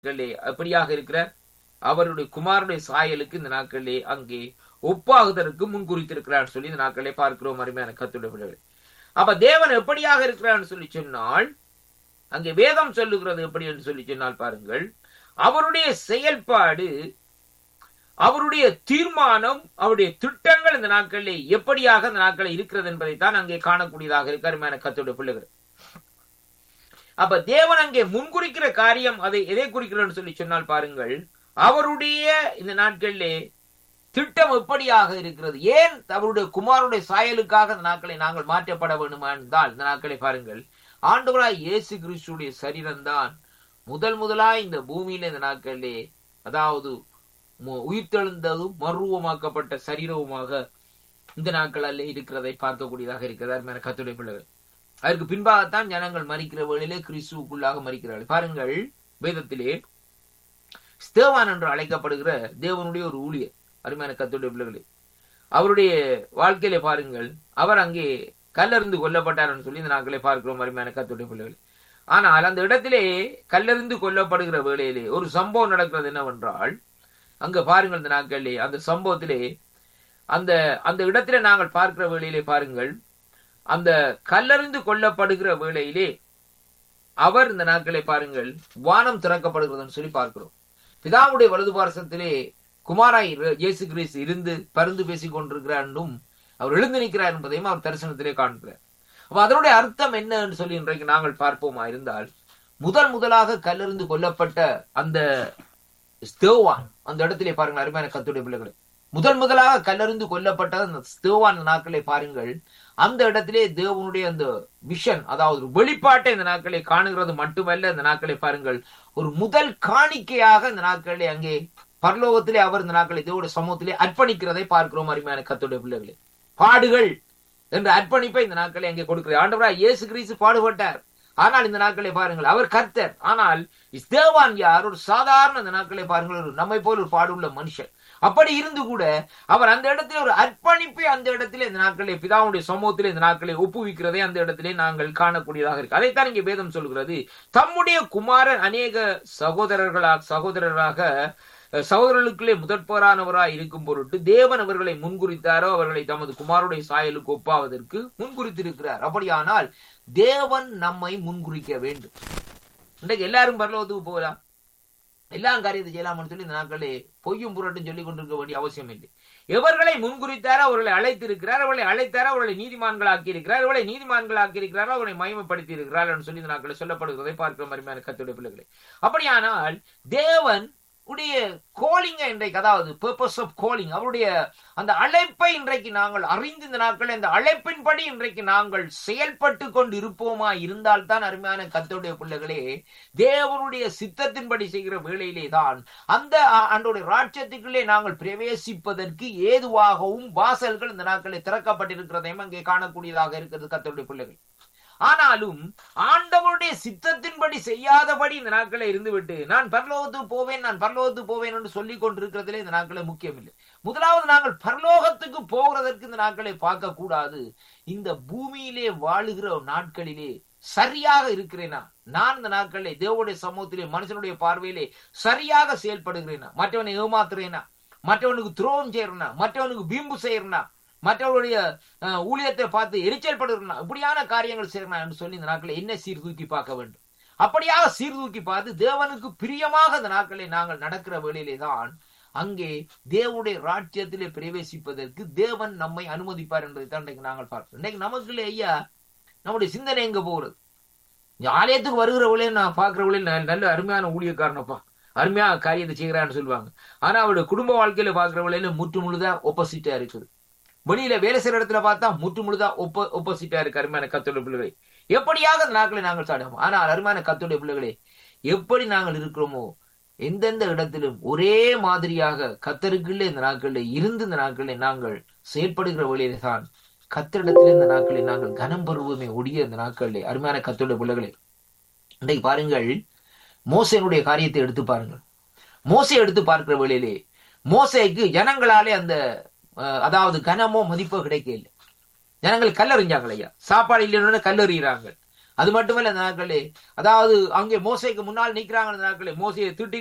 நாட்களிலே அப்படியாக இருக்கிறார் அவருடைய குமாரனுடைய சாயலுக்கு இந்த நாட்களிலே அங்கே ஒப்பாகுதற்கு முன்குறித்திருக்கிறார் சொல்லி இந்த நாட்களிலே பார்க்கிறோம் அருமையான கத்துடைய பிள்ளைகள் அப்ப தேவன் எப்படியாக இருக்கிறார் சொல்லி சொன்னால் அங்கே வேதம் சொல்லுகிறது எப்படி என்று சொல்லி சொன்னால் பாருங்கள் அவருடைய செயல்பாடு அவருடைய தீர்மானம் அவருடைய திட்டங்கள் இந்த நாட்களிலே எப்படியாக இந்த நாட்களில் இருக்கிறது என்பதைத்தான் அங்கே காணக்கூடியதாக இருக்கு அருமையான கத்துடைய பிள்ளைகள் அப்ப தேவன் அங்கே முன்குறிக்கிற காரியம் அதை எதை குறிக்கிறன்னு சொல்லி சொன்னால் பாருங்கள் அவருடைய இந்த நாட்களிலே திட்டம் எப்படியாக இருக்கிறது ஏன் அவருடைய குமாருடைய சாயலுக்காக இந்த நாட்களை நாங்கள் மாற்றப்பட வேண்டுமா என்றால் இந்த நாட்களை பாருங்கள் ஆண்டவராய் இயேசு கிறிஸ்துடைய சரீரம் தான் முதல் முதலாய் இந்த பூமியில இந்த நாட்களிலே அதாவது உயிர்த்தெழுந்ததும் மர்வமாக்கப்பட்ட சரீரவுமாக இந்த நாட்களில் இருக்கிறதை பார்க்கக்கூடியதாக இருக்கிறதா மேல கத்துடைய பிள்ளைகள் அதற்கு பின்பாகத்தான் ஜனங்கள் மறிக்கிற வேளையிலே கிறிஸ்துவுக்குள்ளாக மறிக்கிறார்கள் பாருங்கள் வேதத்திலே ஸ்தேவான் என்று அழைக்கப்படுகிற தேவனுடைய ஒரு ஊழியர் அருமையான கத்துடைய பிள்ளைகளே அவருடைய வாழ்க்கையிலே பாருங்கள் அவர் அங்கே கல்லறிந்து கொல்லப்பட்டார் என்று சொல்லி இந்த நாட்களை பார்க்கிறோம் அருமையான கத்துடைய பிள்ளைகள் ஆனால் அந்த இடத்திலே கல்லறிந்து கொல்லப்படுகிற வேளையிலே ஒரு சம்பவம் நடக்கிறது என்னவென்றால் அங்க பாருங்கள் இந்த நாட்களிலே அந்த சம்பவத்திலே அந்த அந்த இடத்திலே நாங்கள் பார்க்கிற வேளையிலே பாருங்கள் அந்த கல்லறிந்து கொல்லப்படுகிற வேளையிலே அவர் இந்த நாட்களை பாருங்கள் வானம் திறக்கப்படுகிறதுன்னு சொல்லி பார்க்கிறோம் பிதாவுடைய வலது பாரசத்திலே குமாராய் இயேசு கிறிஸ்து இருந்து பருந்து பேசிக் கொண்டிருக்கிறார் என்றும் அவர் எழுந்து நிற்கிறார் என்பதையும் அவர் தரிசனத்திலே காண்கிறார் அப்ப அதனுடைய அர்த்தம் என்ன என்று சொல்லி இன்றைக்கு நாங்கள் பார்ப்போமா இருந்தால் முதல் முதலாக கல்லறிந்து கொல்லப்பட்ட அந்த ஸ்தேவான் அந்த இடத்திலே பாருங்கள் அருமையான கத்துடைய பிள்ளைகளை முதல் முதலாக கல்லறிந்து கொல்லப்பட்ட அந்த ஸ்தேவான் நாட்களை பாருங்கள் அந்த இடத்திலே தேவனுடைய அந்த விஷன் அதாவது வெளிப்பாட்டை இந்த நாட்களை காணுகிறது மட்டுமல்ல இந்த நாட்களை பாருங்கள் ஒரு முதல் காணிக்கையாக இந்த நாட்களை அங்கே பரலோகத்திலே அவர் இந்த நாட்களை தேவடைய சமூகத்திலே அர்ப்பணிக்கிறதை பார்க்கிறோம் அருமையான கத்துடைய பிள்ளைகளே பாடுகள் என்ற அர்ப்பணிப்பை இந்த நாட்களை அங்கே கொடுக்கிறார் ஆண்டவரா இயேசு கிறிஸ்து பாடுபட்டார் ஆனால் இந்த நாட்களை பாருங்கள் அவர் கர்த்தர் ஆனால் இஸ்தேவான் யார் ஒரு சாதாரண இந்த நாட்களை பாருங்கள் ஒரு நம்மை போல் ஒரு பாடுள்ள மனுஷன் அப்படி இருந்து கூட அவர் அந்த இடத்துல ஒரு அர்ப்பணிப்பை அந்த இடத்துல இந்த நாட்களை பிதாவுடைய சமூகத்தில் இந்த நாட்களை ஒப்புவிக்கிறதை அந்த இடத்திலே நாங்கள் காணக்கூடியதாக இருக்கு அதைத்தான் இங்கே வேதம் சொல்கிறது தம்முடைய குமாரன் அநேக சகோதரர்களாக சகோதரராக சகோதரர்களுக்குள்ளே முதற்போரானவராய் இருக்கும் பொருட்டு தேவன் அவர்களை முன்குறித்தாரோ அவர்களை தமது குமாருடைய சாயலுக்கு ஒப்பாவதற்கு முன்குறித்திருக்கிறார் அப்படியானால் தேவன் நம்மை முன்குறிக்க வேண்டும் இன்றைக்கு எல்லாரும் பரலோகத்துக்கு போகலாம் எல்லாம் காரியத்தை செய்யலாம்னு சொல்லி இந்த நாட்களே பொய்யும் புரட்டும் சொல்லிக் கொண்டிருக்க வேண்டிய அவசியம் இல்லை எவர்களை முன்குறித்தாரோ அவர்களை அழைத்திருக்கிறார் அவர்களை அழைத்தாரோ அவர்களை நீதிமான்களாக்கி இருக்கிறார் அவர்களை நீதிமான்களாக்கி இருக்கிறாரோ அவர்களை மயமப்படுத்தி இருக்கிறார் என்று சொல்லி இந்த நாட்களை சொல்லப்படுகிறதை பார்க்கிற மாதிரியான கத்துடைய பிள்ளைகளை அப்படியானால் தேவன் உடைய கோலிங்க இன்றைக்கு அதாவது பர்பஸ் ஆஃப் கோலிங் அவருடைய அந்த அழைப்பை இன்றைக்கு நாங்கள் அறிந்து இந்த நாட்கள் இந்த அழைப்பின்படி இன்றைக்கு நாங்கள் செயல்பட்டு கொண்டு இருப்போமா இருந்தால் தான் அருமையான கத்தோடைய பிள்ளைகளே தேவனுடைய சித்தத்தின்படி செய்கிற வேளையிலே தான் அந்த அன்றைய ராட்சத்துக்குள்ளே நாங்கள் பிரவேசிப்பதற்கு ஏதுவாகவும் வாசல்கள் இந்த நாட்களில் திறக்கப்பட்டிருக்கிறதையும் அங்கே காணக்கூடியதாக இருக்கிறது கத்தோடைய பிள்ளைகள் ஆனாலும் ஆண்டவருடைய சித்தத்தின்படி செய்யாதபடி இந்த நாட்களை இருந்துவிட்டு நான் பரலோகத்துக்கு போவேன் நான் பரலோகத்துக்கு போவேன் என்று சொல்லிக் கொண்டிருக்கிறதுல இந்த நாட்களை முக்கியம் இல்லை முதலாவது நாங்கள் பரலோகத்துக்கு போகிறதற்கு இந்த நாட்களை பார்க்க கூடாது இந்த பூமியிலே வாழுகிற நாட்களிலே சரியாக இருக்கிறேனா நான் இந்த நாட்களிலே தேவனுடைய சமூகத்திலே மனுஷனுடைய பார்வையிலே சரியாக செயல்படுகிறேனா மற்றவனை ஏமாத்துறேனா மற்றவனுக்கு துரோகம் செய்யறனா மற்றவனுக்கு பீம்பு செய்யறனா மற்றவருடைய ஊழியத்தை பார்த்து எரிச்சல் படுகிறா இப்படியான காரியங்கள் செய்யணும் என்று சொல்லி இந்த நாட்களை என்ன சீர்தூக்கி பார்க்க வேண்டும் அப்படியாக சீர்தூக்கி பார்த்து தேவனுக்கு பிரியமாக இந்த நாட்களை நாங்கள் நடக்கிற வேளையிலே தான் அங்கே தேவனுடைய ராஜ்யத்திலே பிரவேசிப்பதற்கு தேவன் நம்மை அனுமதிப்பார் என்பதை தான் இன்றைக்கு நாங்கள் பார்க்கிறோம் இன்னைக்கு நமக்குள்ள ஐயா நம்முடைய சிந்தனை எங்க போகிறது ஆலயத்துக்கு வருகிற வழியில் நான் பார்க்கிற வழியில் நல்ல அருமையான ஊழியக்காரனப்பா அருமையா காரியத்தை செய்கிறான்னு சொல்லுவாங்க ஆனா அவருடைய குடும்ப வாழ்க்கையில பார்க்கிற வழியில முற்று முழுதா ஒப்போசிட்டா இருக்குது வெளியில வேலை செய்யற இடத்துல பார்த்தா முற்று முழுதா ஒப்ப ஒப்போசிட்டா இருக்கு அருமையான கத்தோட பிள்ளைகளை எப்படியாக அந்த நாட்களை நாங்கள் சாடுவோம் ஆனால் அருமையான கத்தோட பிள்ளைகளே எப்படி நாங்கள் இருக்கிறோமோ எந்தெந்த இடத்திலும் ஒரே மாதிரியாக கத்தருக்குள்ளே இந்த நாட்களில் இருந்து இந்த நாட்களில் நாங்கள் செயல்படுகிற வழியிலே தான் கத்தரிடத்திலே இந்த நாட்களில் நாங்கள் கனம் பருவமே ஒடிய இந்த நாட்களிலே அருமையான கத்தோட பிள்ளைகளே இன்றைக்கு பாருங்கள் மோசையினுடைய காரியத்தை எடுத்து பாருங்கள் மோசை எடுத்து பார்க்கிற வேளையிலே மோசைக்கு ஜனங்களாலே அந்த அதாவது கனமோ மதிப்போ கிடைக்க இல்லை ஜனங்கள் கல்லறிஞ்சாங்க ஐயா சாப்பாடு இல்லைன்னு கல்லறிகிறாங்க அது மட்டுமல்ல அந்த நாட்களே அதாவது அங்கே மோசைக்கு முன்னால் நிக்கிறாங்க அந்த நாட்களே மோசையை திட்டி